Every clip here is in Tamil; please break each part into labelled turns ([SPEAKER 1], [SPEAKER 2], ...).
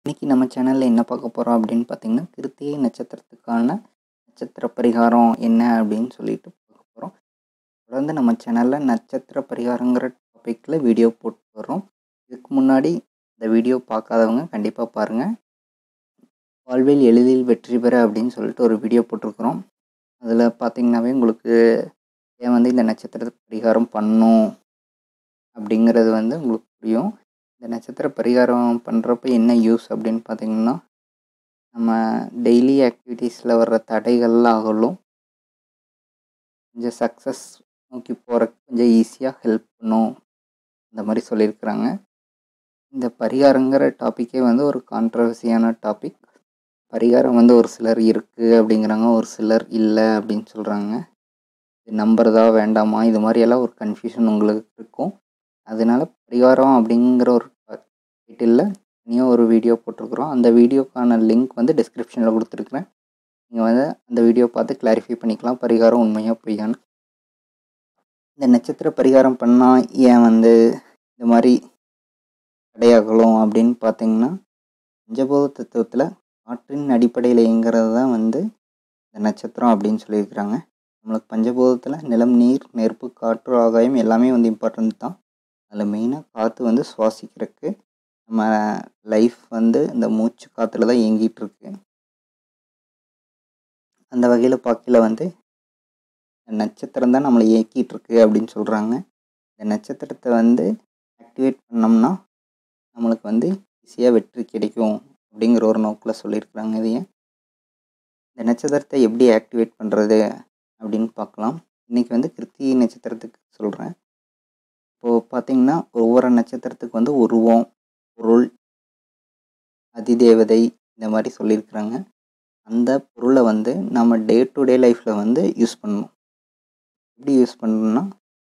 [SPEAKER 1] இன்னைக்கு நம்ம சேனலில் என்ன பார்க்க போகிறோம் அப்படின்னு பார்த்தீங்கன்னா கிருத்திகை நட்சத்திரத்துக்கான நட்சத்திர பரிகாரம் என்ன அப்படின்னு சொல்லிட்டு பார்க்க போகிறோம் தொடர்ந்து நம்ம சேனலில் நட்சத்திர பரிகாரங்கிற டாப்பிக்கில் வீடியோ போட்டு வரோம் இதுக்கு முன்னாடி இந்த வீடியோ பார்க்காதவங்க கண்டிப்பாக பாருங்கள் வாழ்வில் எளிதில் வெற்றி பெற அப்படின்னு சொல்லிட்டு ஒரு வீடியோ போட்டிருக்கிறோம் அதில் பார்த்தீங்கன்னாவே உங்களுக்கு ஏன் வந்து இந்த நட்சத்திர பரிகாரம் பண்ணும் அப்படிங்கிறது வந்து உங்களுக்கு புரியும் இந்த நட்சத்திர பரிகாரம் பண்ணுறப்ப என்ன யூஸ் அப்படின்னு பார்த்தீங்கன்னா நம்ம டெய்லி ஆக்டிவிட்டீஸில் வர்ற தடைகள்லாம் அகலும் கொஞ்சம் சக்ஸஸ் நோக்கி போகிறக்கு கொஞ்சம் ஈஸியாக ஹெல்ப் பண்ணும் இந்த மாதிரி சொல்லியிருக்கிறாங்க இந்த பரிகாரங்கிற டாப்பிக்கே வந்து ஒரு கான்ட்ரவர்சியான டாபிக் பரிகாரம் வந்து ஒரு சிலர் இருக்குது அப்படிங்கிறாங்க ஒரு சிலர் இல்லை அப்படின்னு சொல்கிறாங்க இது நம்புறதா வேண்டாமா இது மாதிரியெல்லாம் ஒரு கன்ஃபியூஷன் உங்களுக்கு இருக்கும் அதனால பரிகாரம் அப்படிங்கிற ஒரு டைட்டிலில் தனியாக ஒரு வீடியோ போட்டிருக்கிறோம் அந்த வீடியோக்கான லிங்க் வந்து டிஸ்கிரிப்ஷனில் கொடுத்துருக்குறேன் நீங்கள் வந்து அந்த வீடியோ பார்த்து கிளாரிஃபை பண்ணிக்கலாம் பரிகாரம் உண்மையாக பொய்யான்னு இந்த நட்சத்திர பரிகாரம் பண்ணால் ஏன் வந்து இந்த மாதிரி தடையாகலும் அப்படின்னு பார்த்தீங்கன்னா பஞ்சபோத தத்துவத்தில் காற்றின் அடிப்படையில் இயங்கிறது தான் வந்து இந்த நட்சத்திரம் அப்படின்னு சொல்லியிருக்கிறாங்க நம்மளுக்கு பஞ்சபூதத்தில் நிலம் நீர் நெருப்பு காற்று ஆகாயம் எல்லாமே வந்து இம்பார்ட்டன்ட் தான் அதில் மெயினாக காற்று வந்து சுவாசிக்கிறதுக்கு நம்ம லைஃப் வந்து இந்த மூச்சு காற்றுல தான் இயங்கிட்டு இருக்கு அந்த வகையில் பார்க்கல வந்து நட்சத்திரம் தான் நம்மளை இயக்கிட்டு இருக்கு அப்படின்னு சொல்கிறாங்க இந்த நட்சத்திரத்தை வந்து ஆக்டிவேட் பண்ணோம்னா நம்மளுக்கு வந்து ஈஸியாக வெற்றி கிடைக்கும் அப்படிங்கிற ஒரு நோக்கில் சொல்லியிருக்கிறாங்க இதையே இந்த நட்சத்திரத்தை எப்படி ஆக்டிவேட் பண்ணுறது அப்படின்னு பார்க்கலாம் இன்றைக்கி வந்து கிருத்திகை நட்சத்திரத்துக்கு சொல்கிறேன் இப்போது பார்த்திங்கன்னா ஒவ்வொரு நட்சத்திரத்துக்கு வந்து உருவம் பொருள் அதிதேவதை இந்த மாதிரி சொல்லியிருக்கிறாங்க அந்த பொருளை வந்து நம்ம டே டு டே லைஃப்பில் வந்து யூஸ் பண்ணணும் எப்படி யூஸ் பண்ணணும்னா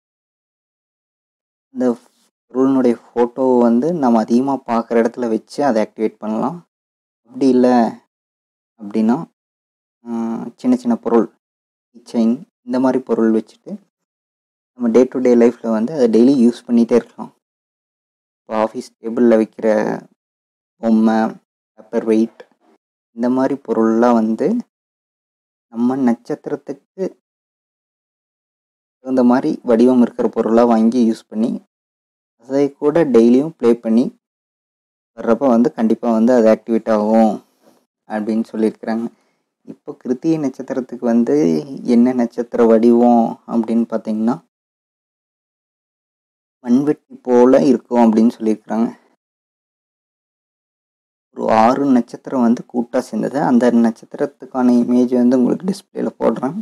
[SPEAKER 1] இந்த பொருளினுடைய ஃபோட்டோவை வந்து நம்ம அதிகமாக பார்க்குற இடத்துல வச்சு அதை ஆக்டிவேட் பண்ணலாம் அப்படி இல்லை அப்படின்னா சின்ன சின்ன பொருள் செயின் இந்த மாதிரி பொருள் வச்சுட்டு நம்ம டே டு டே லைஃப்பில் வந்து அதை டெய்லி யூஸ் பண்ணிகிட்டே இருக்கலாம் இப்போ ஆஃபீஸ் டேபிளில் வைக்கிற பொம்மை பேப்பர் வெயிட் இந்த மாதிரி பொருள்லாம் வந்து நம்ம நட்சத்திரத்துக்கு தகுந்த மாதிரி வடிவம் இருக்கிற பொருளாக வாங்கி யூஸ் பண்ணி அதை கூட டெய்லியும் ப்ளே பண்ணி வர்றப்ப வந்து கண்டிப்பாக வந்து அது ஆக்டிவேட் ஆகும் அப்படின்னு சொல்லியிருக்கிறாங்க இப்போ கிருத்திகை நட்சத்திரத்துக்கு வந்து என்ன நட்சத்திர வடிவம் அப்படின்னு பார்த்தீங்கன்னா மண்வெட்டி போல் இருக்கும் அப்படின்னு சொல்லியிருக்கிறாங்க ஒரு ஆறு நட்சத்திரம் வந்து கூட்டாக சேர்ந்தது அந்த நட்சத்திரத்துக்கான இமேஜ் வந்து உங்களுக்கு டிஸ்பிளேல போடுறேன்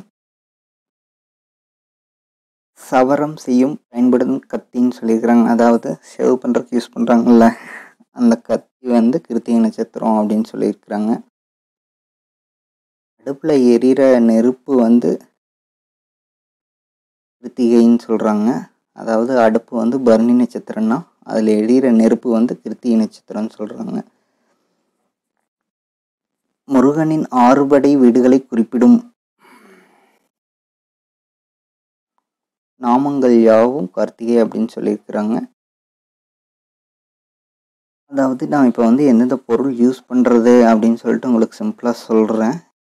[SPEAKER 1] சவரம் செய்யும் பயன்படும் கத்தின்னு சொல்லியிருக்கிறாங்க அதாவது சேவ் பண்ணுறதுக்கு யூஸ் பண்ணுறாங்கல்ல அந்த கத்தி வந்து கிருத்திகை நட்சத்திரம் அப்படின்னு சொல்லியிருக்கிறாங்க அடுப்பில் எரிகிற நெருப்பு வந்து கிருத்திகைன்னு சொல்கிறாங்க அதாவது அடுப்பு வந்து பரணி நட்சத்திரம்னா அதில் எரிகிற நெருப்பு வந்து கிருத்திகை நட்சத்திரம்னு சொல்கிறாங்க முருகனின் ஆறுபடை வீடுகளை குறிப்பிடும் நாமங்கள் யாவும் கார்த்திகை அப்படின்னு சொல்லியிருக்கிறாங்க அதாவது நான் இப்போ வந்து எந்தெந்த பொருள் யூஸ் பண்ணுறது அப்படின்னு சொல்லிட்டு உங்களுக்கு சிம்பிளாக சொல்கிறேன்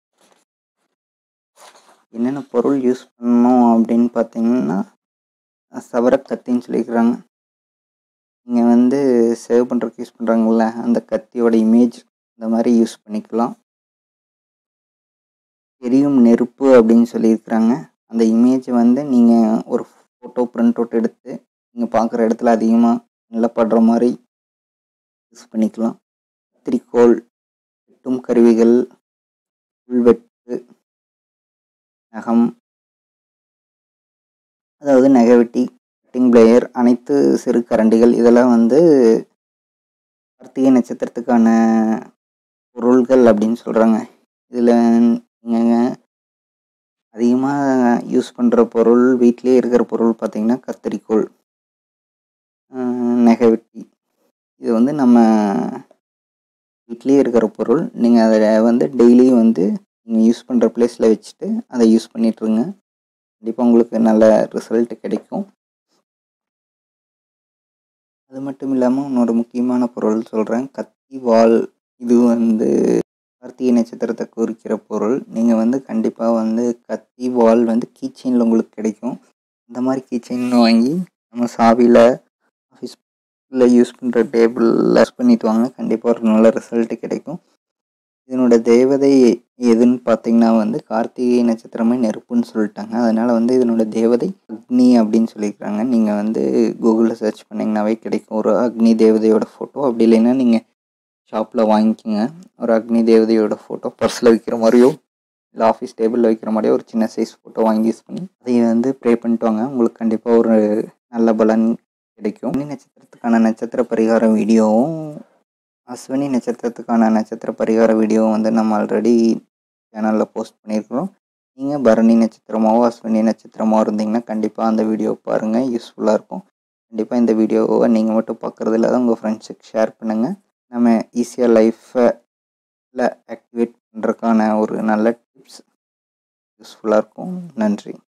[SPEAKER 1] என்னென்ன பொருள் யூஸ் பண்ணணும் அப்படின்னு பார்த்தீங்கன்னா சவரக்கத்தின்னு சொல்லியிருக்கிறாங்க நீங்கள் வந்து சேவ் பண்ணுறதுக்கு யூஸ் பண்ணுறாங்கல்ல அந்த கத்தியோட இமேஜ் இந்த மாதிரி யூஸ் பண்ணிக்கலாம் எரியும் நெருப்பு அப்படின்னு சொல்லியிருக்கிறாங்க அந்த இமேஜை வந்து நீங்கள் ஒரு ஃபோட்டோ பிரிண்ட் அவுட் எடுத்து நீங்கள் பார்க்குற இடத்துல அதிகமாக நிலப்படுற மாதிரி யூஸ் பண்ணிக்கலாம் கத்திரிக்கோள் வெட்டும் கருவிகள் உள்வெட்டு நகம் அதாவது நகைவெட்டி கட்டிங் பிளேயர் அனைத்து சிறு கரண்டிகள் இதெல்லாம் வந்து கார்த்திகை நட்சத்திரத்துக்கான பொருள்கள் அப்படின்னு சொல்கிறாங்க இதில் நீங்கள் அதிகமாக யூஸ் பண்ணுற பொருள் வீட்டிலே இருக்கிற பொருள் பார்த்திங்கன்னா கத்திரிக்கோள் நகைவெட்டி இது வந்து நம்ம வீட்லேயே இருக்கிற பொருள் நீங்கள் அதை வந்து டெய்லியும் வந்து நீங்கள் யூஸ் பண்ணுற பிளேஸில் வச்சுட்டு அதை யூஸ் பண்ணிகிட்ருங்க கண்டிப்பாக உங்களுக்கு நல்ல ரிசல்ட் கிடைக்கும் அது மட்டும் இல்லாமல் இன்னொரு முக்கியமான பொருள் சொல்கிறேன் கத்தி வாள் இது வந்து கார்த்திகை நட்சத்திரத்தை குறிக்கிற பொருள் நீங்கள் வந்து கண்டிப்பாக வந்து கத்தி வால் வந்து கீச்செயினில் உங்களுக்கு கிடைக்கும் இந்த மாதிரி கீச்செயின் வாங்கி நம்ம சாவியில் ஆஃபீஸில் யூஸ் பண்ணுற டேபிளில் யூஸ் பண்ணிட்டு வாங்க கண்டிப்பாக ஒரு நல்ல ரிசல்ட் கிடைக்கும் இதனோட தேவதை எதுன்னு பார்த்தீங்கன்னா வந்து கார்த்திகை நட்சத்திரமே நெருப்புன்னு சொல்லிட்டாங்க அதனால் வந்து இதனோட தேவதை அக்னி அப்படின்னு சொல்லியிருக்காங்க நீங்கள் வந்து கூகுளில் சர்ச் பண்ணிங்கனாவே கிடைக்கும் ஒரு அக்னி தேவதையோட ஃபோட்டோ அப்படி இல்லைன்னா நீங்கள் ஷாப்பில் வாங்கிக்கோங்க ஒரு அக்னி தேவதையோட ஃபோட்டோ பர்ஸில் வைக்கிற மாதிரியோ இல்லை ஆஃபீஸ் டேபிளில் வைக்கிற மாதிரியோ ஒரு சின்ன சைஸ் ஃபோட்டோ வாங்கி யூஸ் பண்ணி அதை வந்து ப்ரே பண்ணிட்டு வாங்க உங்களுக்கு கண்டிப்பாக ஒரு நல்ல பலன் கிடைக்கும் அக்னி நட்சத்திரத்துக்கான நட்சத்திர பரிகார வீடியோவும் அஸ்வினி நட்சத்திரத்துக்கான நட்சத்திர பரிகார வீடியோவும் வந்து நம்ம ஆல்ரெடி சேனலில் போஸ்ட் பண்ணியிருக்கிறோம் நீங்கள் பரணி நட்சத்திரமாவோ அஸ்வினி நட்சத்திரமாவோ இருந்தீங்கன்னா கண்டிப்பாக அந்த வீடியோ பாருங்கள் யூஸ்ஃபுல்லாக இருக்கும் கண்டிப்பாக இந்த வீடியோவை நீங்கள் மட்டும் பார்க்குறது இல்லாத உங்கள் ஃப்ரெண்ட்ஸுக்கு ஷேர் பண்ணுங்கள் நம்ம ஈஸியாக லைஃப்பில் ஆக்டிவேட் பண்ணுறதுக்கான ஒரு நல்ல டிப்ஸ் யூஸ்ஃபுல்லாக இருக்கும் நன்றி